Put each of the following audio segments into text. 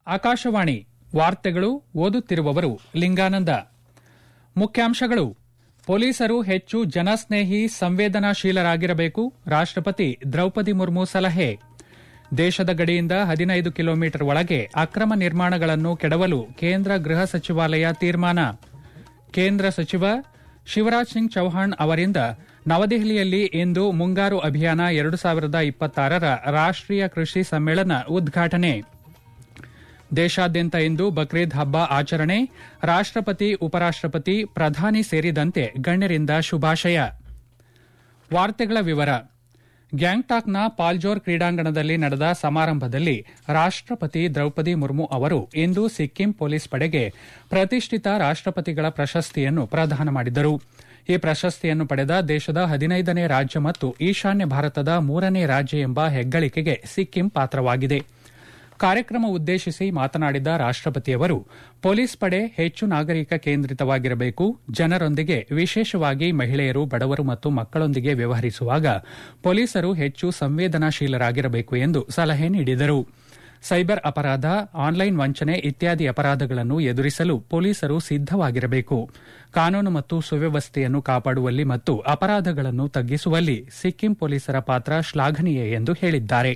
ಆಕಾಶವಾಣಿ ವಾರ್ತೆಗಳು ಓದುತ್ತಿರುವವರು ಲಿಂಗಾನಂದ ಮುಖ್ಯಾಂಶಗಳು ಪೊಲೀಸರು ಹೆಚ್ಚು ಜನಸ್ನೇಹಿ ಸಂವೇದನಾಶೀಲರಾಗಿರಬೇಕು ರಾಷ್ಟಪತಿ ದ್ರೌಪದಿ ಮುರ್ಮು ಸಲಹೆ ದೇಶದ ಗಡಿಯಿಂದ ಹದಿನೈದು ಕಿಲೋಮೀಟರ್ ಒಳಗೆ ಅಕ್ರಮ ನಿರ್ಮಾಣಗಳನ್ನು ಕೆಡವಲು ಕೇಂದ್ರ ಗೃಹ ಸಚಿವಾಲಯ ತೀರ್ಮಾನ ಕೇಂದ್ರ ಸಚಿವ ಶಿವರಾಜ್ ಸಿಂಗ್ ಚೌಹಾಣ್ ಅವರಿಂದ ನವದೆಹಲಿಯಲ್ಲಿ ಇಂದು ಮುಂಗಾರು ಅಭಿಯಾನ ಎರಡು ಸಾವಿರದ ಇಪ್ಪತ್ತಾರರ ರಾಷ್ಟೀಯ ಕೃಷಿ ಸಮ್ಮೇಳನ ಉದ್ಘಾಟನೆ ದೇಶಾದ್ಯಂತ ಇಂದು ಬಕ್ರೀದ್ ಹಬ್ಬ ಆಚರಣೆ ರಾಷ್ಟಪತಿ ಉಪರಾಷ್ಟಪತಿ ಪ್ರಧಾನಿ ಸೇರಿದಂತೆ ಗಣ್ಯರಿಂದ ಶುಭಾಶಯ ವಾರ್ತೆಗಳ ವಿವರ ಗ್ಯಾಂಗ್ಟಾಕ್ನ ಪಾಲ್ಜೋರ್ ಕ್ರೀಡಾಂಗಣದಲ್ಲಿ ನಡೆದ ಸಮಾರಂಭದಲ್ಲಿ ರಾಷ್ಟಪತಿ ದ್ರೌಪದಿ ಮುರ್ಮು ಅವರು ಇಂದು ಸಿಕ್ಕಿಂ ಪೊಲೀಸ್ ಪಡೆಗೆ ಪ್ರತಿಷ್ಠಿತ ರಾಷ್ಟಪತಿಗಳ ಪ್ರಶಸ್ತಿಯನ್ನು ಪ್ರದಾನ ಮಾಡಿದರು ಈ ಪ್ರಶಸ್ತಿಯನ್ನು ಪಡೆದ ದೇಶದ ಹದಿನೈದನೇ ರಾಜ್ಯ ಮತ್ತು ಈಶಾನ್ಯ ಭಾರತದ ಮೂರನೇ ರಾಜ್ಯ ಎಂಬ ಹೆಗ್ಗಳಿಕೆಗೆ ಸಿಕ್ಕಿಂ ಪಾತ್ರವಾಗಿದೆ ಕಾರ್ಯಕ್ರಮ ಉದ್ದೇಶಿಸಿ ಮಾತನಾಡಿದ ರಾಷ್ಟಪತಿಯವರು ಪೊಲೀಸ್ ಪಡೆ ಹೆಚ್ಚು ನಾಗರಿಕ ಕೇಂದ್ರಿತವಾಗಿರಬೇಕು ಜನರೊಂದಿಗೆ ವಿಶೇಷವಾಗಿ ಮಹಿಳೆಯರು ಬಡವರು ಮತ್ತು ಮಕ್ಕಳೊಂದಿಗೆ ವ್ಯವಹರಿಸುವಾಗ ಪೊಲೀಸರು ಹೆಚ್ಚು ಸಂವೇದನಾಶೀಲರಾಗಿರಬೇಕು ಎಂದು ಸಲಹೆ ನೀಡಿದರು ಸೈಬರ್ ಅಪರಾಧ ಆನ್ಲೈನ್ ವಂಚನೆ ಇತ್ಯಾದಿ ಅಪರಾಧಗಳನ್ನು ಎದುರಿಸಲು ಪೊಲೀಸರು ಸಿದ್ದವಾಗಿರಬೇಕು ಕಾನೂನು ಮತ್ತು ಸುವ್ಯವಸ್ಥೆಯನ್ನು ಕಾಪಾಡುವಲ್ಲಿ ಮತ್ತು ಅಪರಾಧಗಳನ್ನು ತಗ್ಗಿಸುವಲ್ಲಿ ಸಿಕ್ಕಿಂ ಪೊಲೀಸರ ಪಾತ್ರ ಶ್ಲಾಘನೀಯ ಎಂದು ಹೇಳಿದ್ದಾರೆ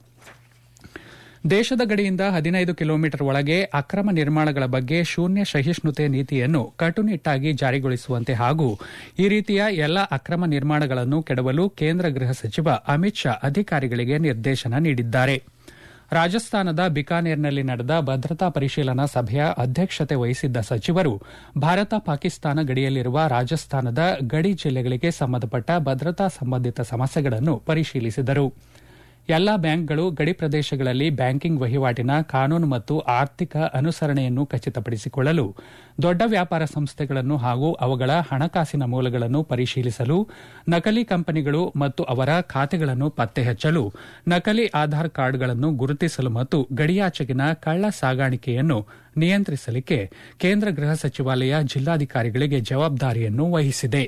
ದೇಶದ ಗಡಿಯಿಂದ ಹದಿನೈದು ಕಿಲೋಮೀಟರ್ ಒಳಗೆ ಅಕ್ರಮ ನಿರ್ಮಾಣಗಳ ಬಗ್ಗೆ ಶೂನ್ಯ ಸಹಿಷ್ಣುತೆ ನೀತಿಯನ್ನು ಕಟ್ಟುನಿಟ್ಟಾಗಿ ಜಾರಿಗೊಳಿಸುವಂತೆ ಹಾಗೂ ಈ ರೀತಿಯ ಎಲ್ಲ ಅಕ್ರಮ ನಿರ್ಮಾಣಗಳನ್ನು ಕೆಡವಲು ಕೇಂದ್ರ ಗೃಹ ಸಚಿವ ಅಮಿತ್ ಶಾ ಅಧಿಕಾರಿಗಳಿಗೆ ನಿರ್ದೇಶನ ನೀಡಿದ್ದಾರೆ ರಾಜಸ್ಥಾನದ ಬಿಕಾನೇರ್ನಲ್ಲಿ ನಡೆದ ಭದ್ರತಾ ಪರಿಶೀಲನಾ ಸಭೆಯ ಅಧ್ಯಕ್ಷತೆ ವಹಿಸಿದ್ದ ಸಚಿವರು ಭಾರತ ಪಾಕಿಸ್ತಾನ ಗಡಿಯಲ್ಲಿರುವ ರಾಜಸ್ಥಾನದ ಗಡಿ ಜಿಲ್ಲೆಗಳಿಗೆ ಸಂಬಂಧಪಟ್ಟ ಭದ್ರತಾ ಸಂಬಂಧಿತ ಸಮಸ್ಯೆಗಳನ್ನು ಪರಿಶೀಲಿಸಿದರು ಎಲ್ಲಾ ಬ್ಯಾಂಕ್ಗಳು ಗಡಿ ಪ್ರದೇಶಗಳಲ್ಲಿ ಬ್ಯಾಂಕಿಂಗ್ ವಹಿವಾಟಿನ ಕಾನೂನು ಮತ್ತು ಆರ್ಥಿಕ ಅನುಸರಣೆಯನ್ನು ಖಚಿತಪಡಿಸಿಕೊಳ್ಳಲು ದೊಡ್ಡ ವ್ಯಾಪಾರ ಸಂಸ್ಥೆಗಳನ್ನು ಹಾಗೂ ಅವುಗಳ ಹಣಕಾಸಿನ ಮೂಲಗಳನ್ನು ಪರಿಶೀಲಿಸಲು ನಕಲಿ ಕಂಪನಿಗಳು ಮತ್ತು ಅವರ ಖಾತೆಗಳನ್ನು ಪತ್ತೆಹಚ್ಚಲು ನಕಲಿ ಆಧಾರ್ ಕಾರ್ಡ್ಗಳನ್ನು ಗುರುತಿಸಲು ಮತ್ತು ಗಡಿಯಾಚೆಗಿನ ಕಳ್ಳ ಸಾಗಾಣಿಕೆಯನ್ನು ನಿಯಂತ್ರಿಸಲಿಕ್ಕೆ ಕೇಂದ್ರ ಗೃಹ ಸಚಿವಾಲಯ ಜಿಲ್ಲಾಧಿಕಾರಿಗಳಿಗೆ ಜವಾಬ್ದಾರಿಯನ್ನು ವಹಿಸಿದೆ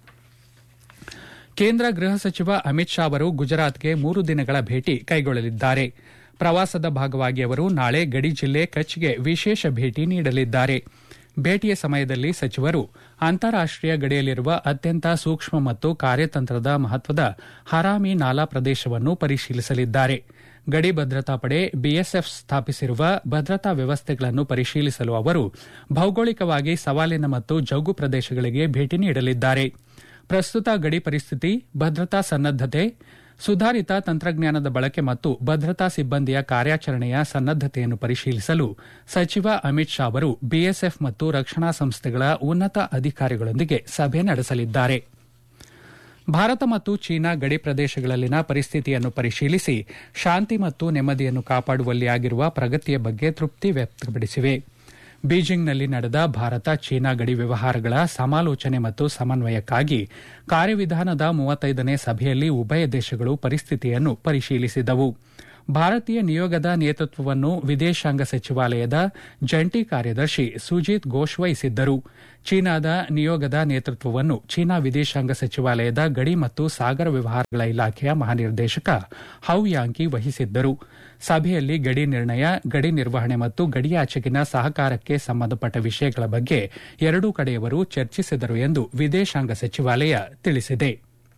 ಕೇಂದ್ರ ಗೃಹ ಸಚಿವ ಅಮಿತ್ ಶಾ ಅವರು ಗುಜರಾತ್ಗೆ ಮೂರು ದಿನಗಳ ಭೇಟಿ ಕೈಗೊಳ್ಳಲಿದ್ದಾರೆ ಪ್ರವಾಸದ ಭಾಗವಾಗಿ ಅವರು ನಾಳೆ ಗಡಿ ಜಿಲ್ಲೆ ಕಚ್ಗೆ ವಿಶೇಷ ಭೇಟಿ ನೀಡಲಿದ್ದಾರೆ ಭೇಟಿಯ ಸಮಯದಲ್ಲಿ ಸಚಿವರು ಅಂತಾರಾಷ್ಟೀಯ ಗಡಿಯಲ್ಲಿರುವ ಅತ್ಯಂತ ಸೂಕ್ಷ್ಮ ಮತ್ತು ಕಾರ್ಯತಂತ್ರದ ಮಹತ್ವದ ಹರಾಮಿ ನಾಲಾ ಪ್ರದೇಶವನ್ನು ಪರಿಶೀಲಿಸಲಿದ್ದಾರೆ ಗಡಿ ಭದ್ರತಾ ಪಡೆ ಬಿಎಸ್ಎಫ್ ಸ್ಥಾಪಿಸಿರುವ ಭದ್ರತಾ ವ್ಯವಸ್ಥೆಗಳನ್ನು ಪರಿಶೀಲಿಸಲು ಅವರು ಭೌಗೋಳಿಕವಾಗಿ ಸವಾಲಿನ ಮತ್ತು ಜೌಗು ಪ್ರದೇಶಗಳಿಗೆ ಭೇಟಿ ನೀಡಲಿದ್ದಾರೆ ಪ್ರಸ್ತುತ ಗಡಿ ಪರಿಸ್ಥಿತಿ ಭದ್ರತಾ ಸನ್ನದ್ದತೆ ಸುಧಾರಿತ ತಂತ್ರಜ್ಞಾನದ ಬಳಕೆ ಮತ್ತು ಭದ್ರತಾ ಸಿಬ್ಬಂದಿಯ ಕಾರ್ಯಾಚರಣೆಯ ಸನ್ನದ್ದತೆಯನ್ನು ಪರಿಶೀಲಿಸಲು ಸಚಿವ ಅಮಿತ್ ಶಾ ಅವರು ಬಿಎಸ್ಎಫ್ ಮತ್ತು ರಕ್ಷಣಾ ಸಂಸ್ಥೆಗಳ ಉನ್ನತ ಅಧಿಕಾರಿಗಳೊಂದಿಗೆ ಸಭೆ ನಡೆಸಲಿದ್ದಾರೆ ಭಾರತ ಮತ್ತು ಚೀನಾ ಗಡಿ ಪ್ರದೇಶಗಳಲ್ಲಿನ ಪರಿಸ್ಥಿತಿಯನ್ನು ಪರಿಶೀಲಿಸಿ ಶಾಂತಿ ಮತ್ತು ನೆಮ್ಮದಿಯನ್ನು ಕಾಪಾಡುವಲ್ಲಿ ಆಗಿರುವ ಪ್ರಗತಿಯ ಬಗ್ಗೆ ತೃಪ್ತಿ ವ್ಯಕ್ತಪಡಿಸಿವೆ ಬೀಜಿಂಗ್ನಲ್ಲಿ ನಡೆದ ಭಾರತ ಚೀನಾ ಗಡಿ ವ್ಯವಹಾರಗಳ ಸಮಾಲೋಚನೆ ಮತ್ತು ಸಮನ್ವಯಕ್ಕಾಗಿ ಕಾರ್ಯವಿಧಾನದ ಮೂವತ್ತೈದನೇ ಸಭೆಯಲ್ಲಿ ಉಭಯ ದೇಶಗಳು ಪರಿಸ್ಥಿತಿಯನ್ನು ಪರಿಶೀಲಿಸಿದವು ಭಾರತೀಯ ನಿಯೋಗದ ನೇತೃತ್ವವನ್ನು ವಿದೇಶಾಂಗ ಸಚಿವಾಲಯದ ಜಂಟಿ ಕಾರ್ಯದರ್ಶಿ ಸುಜಿತ್ ಘೋಷ್ ವಹಿಸಿದ್ದರು ಚೀನಾದ ನಿಯೋಗದ ನೇತೃತ್ವವನ್ನು ಚೀನಾ ವಿದೇಶಾಂಗ ಸಚಿವಾಲಯದ ಗಡಿ ಮತ್ತು ಸಾಗರ ವ್ಯವಹಾರಗಳ ಇಲಾಖೆಯ ಮಹಾನಿರ್ದೇಶಕ ಹೌ ಯಾಂಕಿ ವಹಿಸಿದ್ದರು ಸಭೆಯಲ್ಲಿ ಗಡಿ ನಿರ್ಣಯ ಗಡಿ ನಿರ್ವಹಣೆ ಮತ್ತು ಗಡಿಯಾಚೆಗಿನ ಸಹಕಾರಕ್ಕೆ ಸಂಬಂಧಪಟ್ಟ ವಿಷಯಗಳ ಬಗ್ಗೆ ಎರಡೂ ಕಡೆಯವರು ಚರ್ಚಿಸಿದರು ಎಂದು ವಿದೇಶಾಂಗ ಸಚಿವಾಲಯ ತಿಳಿಸಿದೆ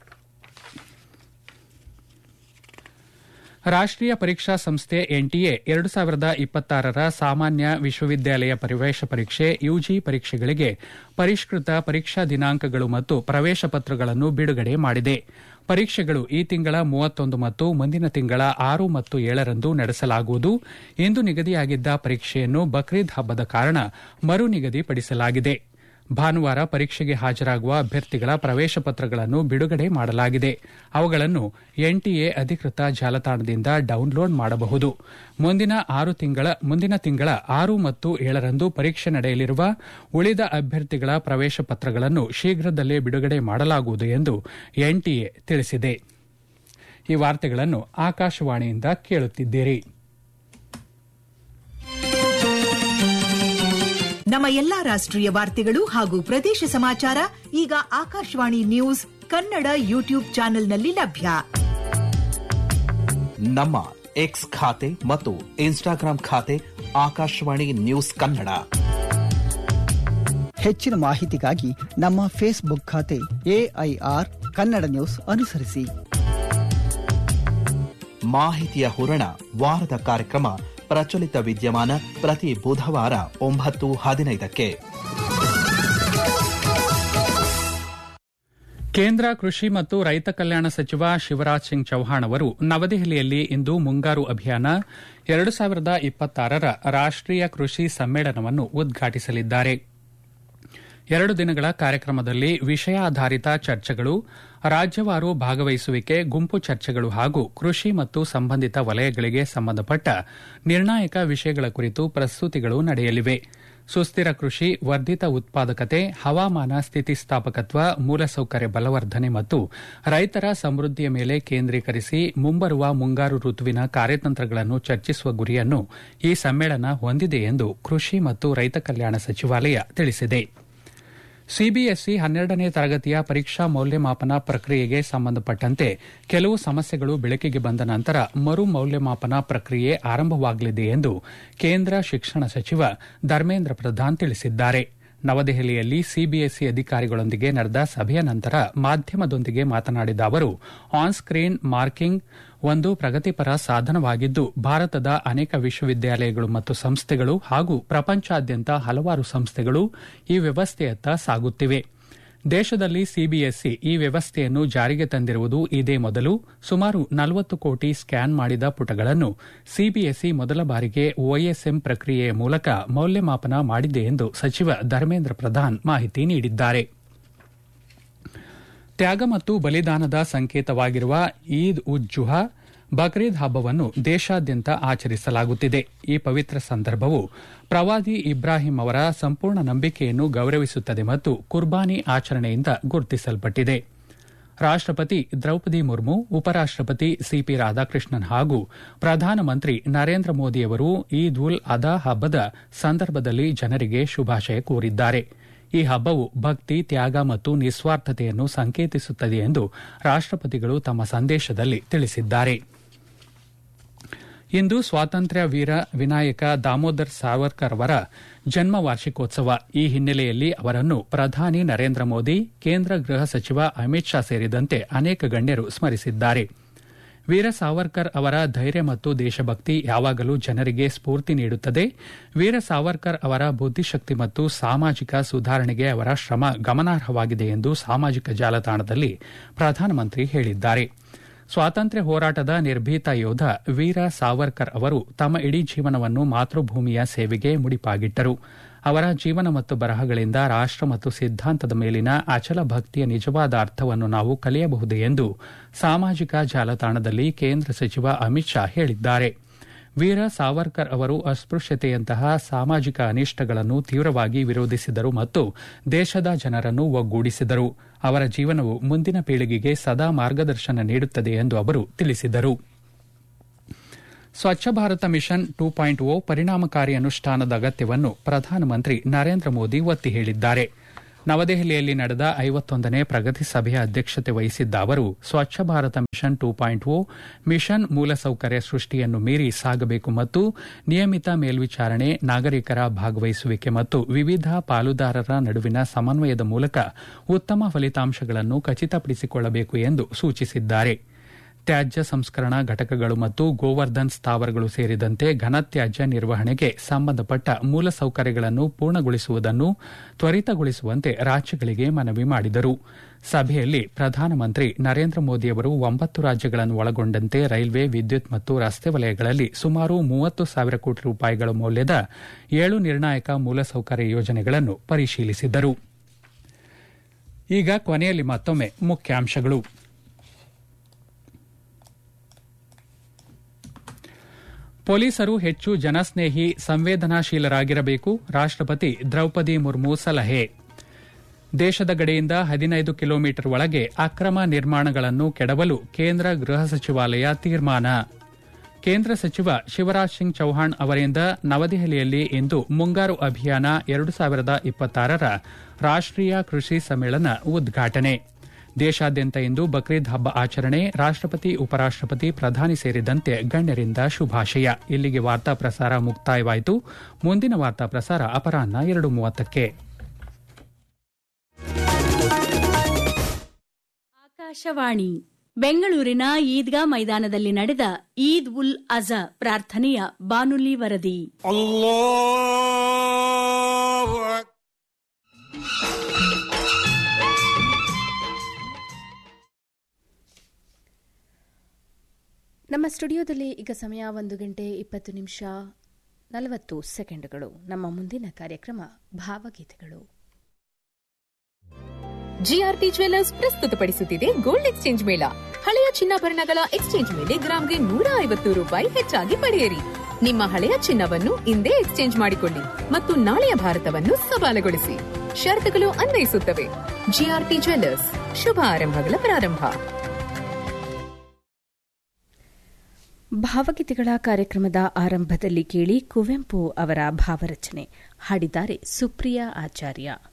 ರಾಷ್ಟೀಯ ಪರೀಕ್ಷಾ ಸಂಸ್ಥೆ ಎನ್ಟಿಎ ಎರಡು ಸಾವಿರದ ಇಪ್ಪತ್ತಾರರ ಸಾಮಾನ್ಯ ವಿಶ್ವವಿದ್ಯಾಲಯ ಪ್ರವೇಶ ಪರೀಕ್ಷೆ ಯುಜಿ ಪರೀಕ್ಷೆಗಳಿಗೆ ಪರಿಷ್ಕೃತ ಪರೀಕ್ಷಾ ದಿನಾಂಕಗಳು ಮತ್ತು ಪ್ರವೇಶ ಪತ್ರಗಳನ್ನು ಬಿಡುಗಡೆ ಮಾಡಿದೆ ಪರೀಕ್ಷೆಗಳು ಈ ತಿಂಗಳ ಮೂವತ್ತೊಂದು ಮತ್ತು ಮುಂದಿನ ತಿಂಗಳ ಆರು ಮತ್ತು ಏಳರಂದು ನಡೆಸಲಾಗುವುದು ಇಂದು ನಿಗದಿಯಾಗಿದ್ದ ಪರೀಕ್ಷೆಯನ್ನು ಬಕ್ರೀದ್ ಹಬ್ಬದ ಕಾರಣ ಮರು ನಿಗದಿಪಡಿಸಲಾಗಿದೆ ಭಾನುವಾರ ಪರೀಕ್ಷೆಗೆ ಹಾಜರಾಗುವ ಅಭ್ಯರ್ಥಿಗಳ ಪ್ರವೇಶ ಪತ್ರಗಳನ್ನು ಬಿಡುಗಡೆ ಮಾಡಲಾಗಿದೆ ಅವುಗಳನ್ನು ಎನ್ಟಿಎ ಅಧಿಕೃತ ಜಾಲತಾಣದಿಂದ ಡೌನ್ಲೋಡ್ ಮಾಡಬಹುದು ಮುಂದಿನ ಆರು ತಿಂಗಳ ಮುಂದಿನ ತಿಂಗಳ ಆರು ಮತ್ತು ಏಳರಂದು ಪರೀಕ್ಷೆ ನಡೆಯಲಿರುವ ಉಳಿದ ಅಭ್ಯರ್ಥಿಗಳ ಪ್ರವೇಶ ಪತ್ರಗಳನ್ನು ಶೀಘ್ರದಲ್ಲೇ ಬಿಡುಗಡೆ ಮಾಡಲಾಗುವುದು ಎಂದು ಎನ್ಟಿಎ ತಿಳಿಸಿದೆ ಈ ವಾರ್ತೆಗಳನ್ನು ಆಕಾಶವಾಣಿಯಿಂದ ಕೇಳುತ್ತಿದ್ದೀರಿ ನಮ್ಮ ಎಲ್ಲಾ ರಾಷ್ಟ್ರೀಯ ವಾರ್ತೆಗಳು ಹಾಗೂ ಪ್ರದೇಶ ಸಮಾಚಾರ ಈಗ ಆಕಾಶವಾಣಿ ನ್ಯೂಸ್ ಕನ್ನಡ ಯೂಟ್ಯೂಬ್ ಚಾನೆಲ್ನಲ್ಲಿ ಲಭ್ಯ ನಮ್ಮ ಎಕ್ಸ್ ಖಾತೆ ಮತ್ತು ಇನ್ಸ್ಟಾಗ್ರಾಂ ಖಾತೆ ಆಕಾಶವಾಣಿ ನ್ಯೂಸ್ ಕನ್ನಡ ಹೆಚ್ಚಿನ ಮಾಹಿತಿಗಾಗಿ ನಮ್ಮ ಫೇಸ್ಬುಕ್ ಖಾತೆ ಎಐಆರ್ ಕನ್ನಡ ನ್ಯೂಸ್ ಅನುಸರಿಸಿ ಮಾಹಿತಿಯ ಹೂರಣ ವಾರದ ಕಾರ್ಯಕ್ರಮ ಪ್ರಚಲಿತ ವಿದ್ಯಮಾನ ಪ್ರತಿ ಬುಧವಾರ ಒಂಬತ್ತು ಹದಿನೈದಕ್ಕೆ ಕೇಂದ್ರ ಕೃಷಿ ಮತ್ತು ರೈತ ಕಲ್ಯಾಣ ಸಚಿವ ಶಿವರಾಜ್ ಸಿಂಗ್ ಚೌಹಾಣ್ ಅವರು ನವದೆಹಲಿಯಲ್ಲಿ ಇಂದು ಮುಂಗಾರು ಅಭಿಯಾನ ಎರಡು ಸಾವಿರದ ಇಪ್ಪತ್ತಾರರ ರಾಷ್ಟೀಯ ಕೃಷಿ ಸಮ್ಮೇಳನವನ್ನು ಉದ್ಘಾಟಿಸಲಿದ್ದಾರೆ ಎರಡು ದಿನಗಳ ಕಾರ್ಯಕ್ರಮದಲ್ಲಿ ವಿಷಯಾಧಾರಿತ ಚರ್ಚೆಗಳು ರಾಜ್ಯವಾರು ಭಾಗವಹಿಸುವಿಕೆ ಗುಂಪು ಚರ್ಚೆಗಳು ಹಾಗೂ ಕೃಷಿ ಮತ್ತು ಸಂಬಂಧಿತ ವಲಯಗಳಿಗೆ ಸಂಬಂಧಪಟ್ಟ ನಿರ್ಣಾಯಕ ವಿಷಯಗಳ ಕುರಿತು ಪ್ರಸ್ತುತಿಗಳು ನಡೆಯಲಿವೆ ಸುಸ್ಥಿರ ಕೃಷಿ ವರ್ಧಿತ ಉತ್ಪಾದಕತೆ ಹವಾಮಾನ ಸ್ಥಿತಿಸ್ಥಾಪಕತ್ವ ಮೂಲಸೌಕರ್ಯ ಬಲವರ್ಧನೆ ಮತ್ತು ರೈತರ ಸಮೃದ್ಧಿಯ ಮೇಲೆ ಕೇಂದ್ರೀಕರಿಸಿ ಮುಂಬರುವ ಮುಂಗಾರು ಋತುವಿನ ಕಾರ್ಯತಂತ್ರಗಳನ್ನು ಚರ್ಚಿಸುವ ಗುರಿಯನ್ನು ಈ ಸಮ್ಮೇಳನ ಹೊಂದಿದೆ ಎಂದು ಕೃಷಿ ಮತ್ತು ರೈತ ಕಲ್ಯಾಣ ಸಚಿವಾಲಯ ತಿಳಿಸಿದೆ ಸಿಬಿಎಸ್ಇ ಹನ್ನೆರಡನೇ ತರಗತಿಯ ಪರೀಕ್ಷಾ ಮೌಲ್ಯಮಾಪನ ಪ್ರಕ್ರಿಯೆಗೆ ಸಂಬಂಧಪಟ್ಟಂತೆ ಕೆಲವು ಸಮಸ್ಯೆಗಳು ಬೆಳಕಿಗೆ ಬಂದ ನಂತರ ಮರು ಮೌಲ್ಯಮಾಪನ ಪ್ರಕ್ರಿಯೆ ಆರಂಭವಾಗಲಿದೆ ಎಂದು ಕೇಂದ್ರ ಶಿಕ್ಷಣ ಸಚಿವ ಧರ್ಮೇಂದ್ರ ಪ್ರಧಾನ್ ತಿಳಿಸಿದ್ದಾರೆ ನವದೆಹಲಿಯಲ್ಲಿ ಸಿಬಿಎಸ್ಇ ಅಧಿಕಾರಿಗಳೊಂದಿಗೆ ನಡೆದ ಸಭೆಯ ನಂತರ ಮಾಧ್ಯಮದೊಂದಿಗೆ ಮಾತನಾಡಿದ ಅವರು ಆನ್ ಸ್ಕ್ರೀನ್ ಮಾರ್ಕಿಂಗ್ ಒಂದು ಪ್ರಗತಿಪರ ಸಾಧನವಾಗಿದ್ದು ಭಾರತದ ಅನೇಕ ವಿಶ್ವವಿದ್ಯಾಲಯಗಳು ಮತ್ತು ಸಂಸ್ಥೆಗಳು ಹಾಗೂ ಪ್ರಪಂಚಾದ್ಯಂತ ಹಲವಾರು ಸಂಸ್ಥೆಗಳು ಈ ವ್ಯವಸ್ಥೆಯತ್ತ ಸಾಗುತ್ತಿವೆ ದೇಶದಲ್ಲಿ ಸಿಬಿಎಸ್ಇ ಈ ವ್ಯವಸ್ಥೆಯನ್ನು ಜಾರಿಗೆ ತಂದಿರುವುದು ಇದೇ ಮೊದಲು ಸುಮಾರು ನಲವತ್ತು ಕೋಟಿ ಸ್ಕ್ಯಾನ್ ಮಾಡಿದ ಪುಟಗಳನ್ನು ಸಿಬಿಎಸ್ಇ ಮೊದಲ ಬಾರಿಗೆ ಒಎಸ್ಎಂ ಪ್ರಕ್ರಿಯೆಯ ಮೂಲಕ ಮೌಲ್ಯಮಾಪನ ಮಾಡಿದೆ ಎಂದು ಸಚಿವ ಧರ್ಮೇಂದ್ರ ಪ್ರಧಾನ್ ಮಾಹಿತಿ ನೀಡಿದ್ದಾರೆ ತ್ಯಾಗ ಮತ್ತು ಬಲಿದಾನದ ಸಂಕೇತವಾಗಿರುವ ಈದ್ ಉಜ್ ಜುಹಾ ಬಕ್ರೀದ್ ಹಬ್ಬವನ್ನು ದೇಶಾದ್ಯಂತ ಆಚರಿಸಲಾಗುತ್ತಿದೆ ಈ ಪವಿತ್ರ ಸಂದರ್ಭವು ಪ್ರವಾದಿ ಇಬ್ರಾಹಿಂ ಅವರ ಸಂಪೂರ್ಣ ನಂಬಿಕೆಯನ್ನು ಗೌರವಿಸುತ್ತದೆ ಮತ್ತು ಕುರ್ಬಾನಿ ಆಚರಣೆಯಿಂದ ಗುರುತಿಸಲ್ಪಟ್ಟಿದೆ ರಾಷ್ಟಪತಿ ದ್ರೌಪದಿ ಮುರ್ಮು ಉಪರಾಷ್ಟಪತಿ ಸಿಪಿ ರಾಧಾಕೃಷ್ಣನ್ ಹಾಗೂ ಪ್ರಧಾನಮಂತ್ರಿ ನರೇಂದ್ರ ಮೋದಿಯವರು ಈದ್ ಉಲ್ ಅದಾ ಹಬ್ಬದ ಸಂದರ್ಭದಲ್ಲಿ ಜನರಿಗೆ ಶುಭಾಶಯ ಕೋರಿದ್ದಾರೆ ಈ ಹಬ್ಬವು ಭಕ್ತಿ ತ್ಯಾಗ ಮತ್ತು ನಿಸ್ವಾರ್ಥತೆಯನ್ನು ಸಂಕೇತಿಸುತ್ತದೆ ಎಂದು ರಾಷ್ಟಪತಿಗಳು ತಮ್ಮ ಸಂದೇಶದಲ್ಲಿ ತಿಳಿಸಿದ್ದಾರೆ ಇಂದು ಸ್ವಾತಂತ್ರ್ಯ ವೀರ ವಿನಾಯಕ ದಾಮೋದರ್ ಸಾವರ್ಕರ್ ಅವರ ಜನ್ಮ ವಾರ್ಷಿಕೋತ್ಸವ ಈ ಹಿನ್ನೆಲೆಯಲ್ಲಿ ಅವರನ್ನು ಪ್ರಧಾನಿ ನರೇಂದ್ರ ಮೋದಿ ಕೇಂದ್ರ ಗೃಹ ಸಚಿವ ಅಮಿತ್ ಶಾ ಸೇರಿದಂತೆ ಅನೇಕ ಗಣ್ಯರು ಸ್ಮರಿಸಿದ್ದಾರೆ ವೀರ ಸಾವರ್ಕರ್ ಅವರ ಧೈರ್ಯ ಮತ್ತು ದೇಶಭಕ್ತಿ ಯಾವಾಗಲೂ ಜನರಿಗೆ ಸ್ಫೂರ್ತಿ ನೀಡುತ್ತದೆ ವೀರ ಸಾವರ್ಕರ್ ಅವರ ಬುದ್ದಿಶಕ್ತಿ ಮತ್ತು ಸಾಮಾಜಿಕ ಸುಧಾರಣೆಗೆ ಅವರ ಶ್ರಮ ಗಮನಾರ್ಹವಾಗಿದೆ ಎಂದು ಸಾಮಾಜಿಕ ಜಾಲತಾಣದಲ್ಲಿ ಪ್ರಧಾನಮಂತ್ರಿ ಹೇಳಿದ್ದಾರೆ ಸ್ವಾತಂತ್ರ್ಯ ಹೋರಾಟದ ನಿರ್ಭೀತ ಯೋಧ ವೀರ ಸಾವರ್ಕರ್ ಅವರು ತಮ್ಮ ಇಡೀ ಜೀವನವನ್ನು ಮಾತೃಭೂಮಿಯ ಸೇವೆಗೆ ಮುಡಿಪಾಗಿಟ್ಟರು ಅವರ ಜೀವನ ಮತ್ತು ಬರಹಗಳಿಂದ ರಾಷ್ಟ ಮತ್ತು ಸಿದ್ದಾಂತದ ಮೇಲಿನ ಅಚಲ ಭಕ್ತಿಯ ನಿಜವಾದ ಅರ್ಥವನ್ನು ನಾವು ಕಲಿಯಬಹುದು ಎಂದು ಸಾಮಾಜಿಕ ಜಾಲತಾಣದಲ್ಲಿ ಕೇಂದ್ರ ಸಚಿವ ಅಮಿತ್ ಶಾ ಹೇಳಿದ್ದಾರೆ ವೀರ ಸಾವರ್ಕರ್ ಅವರು ಅಸ್ಪೃಶ್ಯತೆಯಂತಹ ಸಾಮಾಜಿಕ ಅನಿಷ್ಟಗಳನ್ನು ತೀವ್ರವಾಗಿ ವಿರೋಧಿಸಿದರು ಮತ್ತು ದೇಶದ ಜನರನ್ನು ಒಗ್ಗೂಡಿಸಿದರು ಅವರ ಜೀವನವು ಮುಂದಿನ ಪೀಳಿಗೆಗೆ ಸದಾ ಮಾರ್ಗದರ್ಶನ ನೀಡುತ್ತದೆ ಎಂದು ಅವರು ತಿಳಿಸಿದರು Swachh Bharat mission two point O ಪರಿಣಾಮಕಾರಿ ಅನುಷ್ಠಾನದ ಅಗತ್ಯವನ್ನು ಪ್ರಧಾನಮಂತ್ರಿ ನರೇಂದ್ರ ಮೋದಿ ಒತ್ತಿ ಹೇಳಿದ್ದಾರೆ ನವದೆಹಲಿಯಲ್ಲಿ ನಡೆದ ಐವತ್ತೊಂದನೇ ಪ್ರಗತಿ ಸಭೆಯ ಅಧ್ಯಕ್ಷತೆ ವಹಿಸಿದ್ದ ಅವರು Swachh Bharat mission two point O mission ಮೂಲಸೌಕರ್ಯ ಸೃಷ್ಟಿಯನ್ನು ಮೀರಿ ಸಾಗಬೇಕು ಮತ್ತು ನಿಯಮಿತ ಮೇಲ್ವಿಚಾರಣೆ ನಾಗರಿಕರ ಭಾಗವಹಿಸುವಿಕೆ ಮತ್ತು ವಿವಿಧ ಪಾಲುದಾರರ ನಡುವಿನ ಸಮನ್ವಯದ ಮೂಲಕ ಉತ್ತಮ ಫಲಿತಾಂಶಗಳನ್ನು ಖಚಿತಪಡಿಸಿಕೊಳ್ಳಬೇಕು ಎಂದು ಸೂಚಿಸಿದ್ದಾರೆ ತ್ಯಾಜ್ಯ ಸಂಸ್ಕರಣಾ ಘಟಕಗಳು ಮತ್ತು ಗೋವರ್ಧನ್ ಸ್ಥಾವರಗಳು ಸೇರಿದಂತೆ ಘನತ್ಯಾಜ್ಯ ನಿರ್ವಹಣೆಗೆ ಸಂಬಂಧಪಟ್ಟ ಮೂಲಸೌಕರ್ಯಗಳನ್ನು ಪೂರ್ಣಗೊಳಿಸುವುದನ್ನು ತ್ವರಿತಗೊಳಿಸುವಂತೆ ರಾಜ್ಯಗಳಿಗೆ ಮನವಿ ಮಾಡಿದರು ಸಭೆಯಲ್ಲಿ ಪ್ರಧಾನಮಂತ್ರಿ ನರೇಂದ್ರ ಮೋದಿಯವರು ಒಂಬತ್ತು ರಾಜ್ಯಗಳನ್ನು ಒಳಗೊಂಡಂತೆ ರೈಲ್ವೆ ವಿದ್ಯುತ್ ಮತ್ತು ರಸ್ತೆ ವಲಯಗಳಲ್ಲಿ ಸುಮಾರು ಮೂವತ್ತು ಸಾವಿರ ಕೋಟಿ ರೂಪಾಯಿಗಳ ಮೌಲ್ಯದ ಏಳು ನಿರ್ಣಾಯಕ ಮೂಲಸೌಕರ್ಯ ಯೋಜನೆಗಳನ್ನು ಪರಿಶೀಲಿಸಿದರು ಈಗ ಕೊನೆಯಲ್ಲಿ ಮತ್ತೊಮ್ಮೆ ಮುಖ್ಯಾಂಶಗಳು ಪೊಲೀಸರು ಹೆಚ್ಚು ಜನಸ್ನೇಹಿ ಸಂವೇದನಾಶೀಲರಾಗಿರಬೇಕು ರಾಷ್ಟಪತಿ ದ್ರೌಪದಿ ಮುರ್ಮು ಸಲಹೆ ದೇಶದ ಗಡಿಯಿಂದ ಹದಿನೈದು ಕಿಲೋಮೀಟರ್ ಒಳಗೆ ಅಕ್ರಮ ನಿರ್ಮಾಣಗಳನ್ನು ಕೆಡವಲು ಕೇಂದ್ರ ಗೃಹ ಸಚಿವಾಲಯ ತೀರ್ಮಾನ ಕೇಂದ್ರ ಸಚಿವ ಶಿವರಾಜ್ ಸಿಂಗ್ ಚೌಹಾಣ್ ಅವರಿಂದ ನವದೆಹಲಿಯಲ್ಲಿ ಇಂದು ಮುಂಗಾರು ಅಭಿಯಾನ ಎರಡು ಸಾವಿರದ ಇಪ್ಪತ್ತಾರರ ರಾಷ್ಟೀಯ ಕೃಷಿ ಸಮ್ಮೇಳನ ಉದ್ಘಾಟನೆ ದೇಶಾದ್ಯಂತ ಇಂದು ಬಕ್ರೀದ್ ಹಬ್ಬ ಆಚರಣೆ ರಾಷ್ಟಪತಿ ಉಪರಾಷ್ಟಪತಿ ಪ್ರಧಾನಿ ಸೇರಿದಂತೆ ಗಣ್ಯರಿಂದ ಶುಭಾಶಯ ಇಲ್ಲಿಗೆ ವಾರ್ತಾ ಪ್ರಸಾರ ಮುಕ್ತಾಯವಾಯಿತು ಮುಂದಿನ ವಾರ್ತಾ ಪ್ರಸಾರ ಅಪರಾಹ್ನ ಎರಡು ಮೂವತ್ತಕ್ಕೆ ಆಕಾಶವಾಣಿ ಬೆಂಗಳೂರಿನ ಈದ್ಗಾ ಮೈದಾನದಲ್ಲಿ ನಡೆದ ಈದ್ ಉಲ್ ಅಜಾ ಪ್ರಾರ್ಥನೆಯ ಬಾನುಲಿ ವರದಿ ನಮ್ಮ ಸ್ಟುಡಿಯೋದಲ್ಲಿ ಈಗ ಸಮಯ ಒಂದು ಗಂಟೆ ಇಪ್ಪತ್ತು ನಿಮಿಷ ನಲವತ್ತು ಸೆಕೆಂಡ್ಗಳು ನಮ್ಮ ಮುಂದಿನ ಕಾರ್ಯಕ್ರಮ ಭಾವಗೀತೆಗಳು ಜಿಆರ್ಟಿ ಜ್ವೆಲ್ಲರ್ಸ್ ಪ್ರಸ್ತುತಪಡಿಸುತ್ತಿದೆ ಗೋಲ್ಡ್ ಎಕ್ಸ್ಚೇಂಜ್ ಮೇಳ ಹಳೆಯ ಚಿನ್ನಾಭರಣಗಳ ಎಕ್ಸ್ಚೇಂಜ್ ಮೇಲೆ ಗ್ರಾಂಗೆ ನೂರ ಐವತ್ತು ರೂಪಾಯಿ ಹೆಚ್ಚಾಗಿ ಪಡೆಯಿರಿ ನಿಮ್ಮ ಹಳೆಯ ಚಿನ್ನವನ್ನು ಇಂದೇ ಎಕ್ಸ್ಚೇಂಜ್ ಮಾಡಿಕೊಳ್ಳಿ ಮತ್ತು ನಾಳೆಯ ಭಾರತವನ್ನು ಸವಾಲುಗೊಳಿಸಿ ಷರತ್ತುಗಳು ಅನ್ವಯಿಸುತ್ತವೆ ಜಿಆರ್ಟಿ ಜ್ವೆಲ್ಲರ್ಸ್ ಶುಭ ಆರಂಭಗಳ ಪ್ರಾರಂಭ ಭಾವಗೀತೆಗಳ ಕಾರ್ಯಕ್ರಮದ ಆರಂಭದಲ್ಲಿ ಕೇಳಿ ಕುವೆಂಪು ಅವರ ಭಾವರಚನೆ ಹಾಡಿದ್ದಾರೆ ಸುಪ್ರಿಯಾ ಆಚಾರ್ಯ